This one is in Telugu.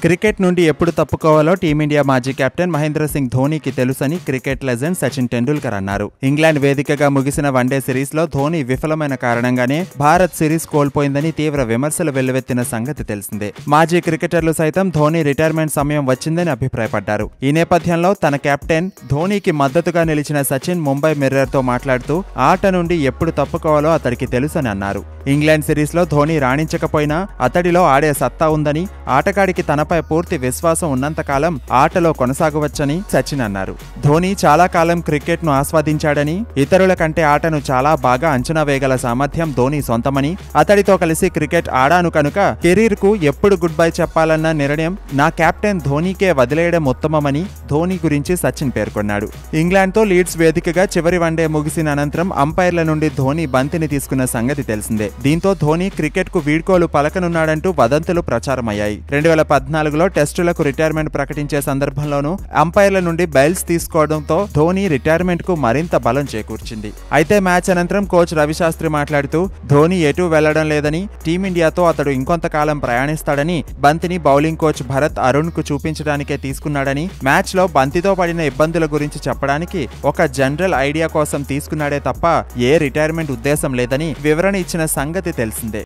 క్రికెట్ నుండి ఎప్పుడు తప్పుకోవాలో టీమిండియా మాజీ కెప్టెన్ మహేంద్ర సింగ్ ధోనీకి తెలుసని క్రికెట్ లెజెండ్ సచిన్ టెండూల్కర్ అన్నారు ఇంగ్లాండ్ వేదికగా ముగిసిన వన్డే సిరీస్ లో ధోనీ విఫలమైన కారణంగానే భారత్ సిరీస్ కోల్పోయిందని తీవ్ర విమర్శలు వెల్లువెత్తిన సంగతి తెలిసిందే మాజీ క్రికెటర్లు సైతం ధోనీ రిటైర్మెంట్ సమయం వచ్చిందని అభిప్రాయపడ్డారు ఈ నేపథ్యంలో తన కెప్టెన్ ధోనీకి మద్దతుగా నిలిచిన సచిన్ ముంబై మిర్రర్ తో మాట్లాడుతూ ఆట నుండి ఎప్పుడు తప్పుకోవాలో అతడికి తెలుసని అన్నారు ఇంగ్లాండ్ సిరీస్ లో ధోనీ రాణించకపోయినా అతడిలో ఆడే సత్తా ఉందని ఆటగాడికి తనపై పూర్తి విశ్వాసం ఉన్నంతకాలం ఆటలో కొనసాగవచ్చని సచిన్ అన్నారు ధోనీ చాలా కాలం క్రికెట్ ను ఆస్వాదించాడని ఇతరుల కంటే ఆటను చాలా బాగా అంచనా వేయగల సామర్థ్యం ధోనీ సొంతమని అతడితో కలిసి క్రికెట్ ఆడాను కనుక కెరీర్ కు ఎప్పుడు గుడ్ బై చెప్పాలన్న నిర్ణయం నా కెప్టెన్ ధోనీకే వదిలేయడం ఉత్తమమని ధోనీ గురించి సచిన్ పేర్కొన్నాడు ఇంగ్లాండ్ తో లీడ్స్ వేదికగా చివరి వన్డే ముగిసిన అనంతరం అంపైర్ల నుండి ధోనీ బంతిని తీసుకున్న సంగతి తెలిసిందే దీంతో ధోనీ క్రికెట్ కు వీడ్కోలు పలకనున్నాడంటూ వదంతులు ప్రచారమయ్యాయి రెండు వేల పద్నాలుగులో టెస్టులకు రిటైర్మెంట్ ప్రకటించే సందర్భంలోనూ అంపైర్ల నుండి బెయిల్స్ తీసుకోవడంతో ధోనీ రిటైర్మెంట్ కు మరింత బలం చేకూర్చింది అయితే మ్యాచ్ అనంతరం కోచ్ రవిశాస్త్రి మాట్లాడుతూ ధోనీ ఎటూ వెళ్లడం లేదని టీమిండియాతో అతడు ఇంకొంతకాలం ప్రయాణిస్తాడని బంతిని బౌలింగ్ కోచ్ భరత్ అరుణ్ కు చూపించడానికే తీసుకున్నాడని మ్యాచ్ లో బంతితో పడిన ఇబ్బందుల గురించి చెప్పడానికి ఒక జనరల్ ఐడియా కోసం తీసుకున్నాడే తప్ప ఏ రిటైర్మెంట్ ఉద్దేశం లేదని వివరణ ఇచ్చిన సంగతి తెలిసిందే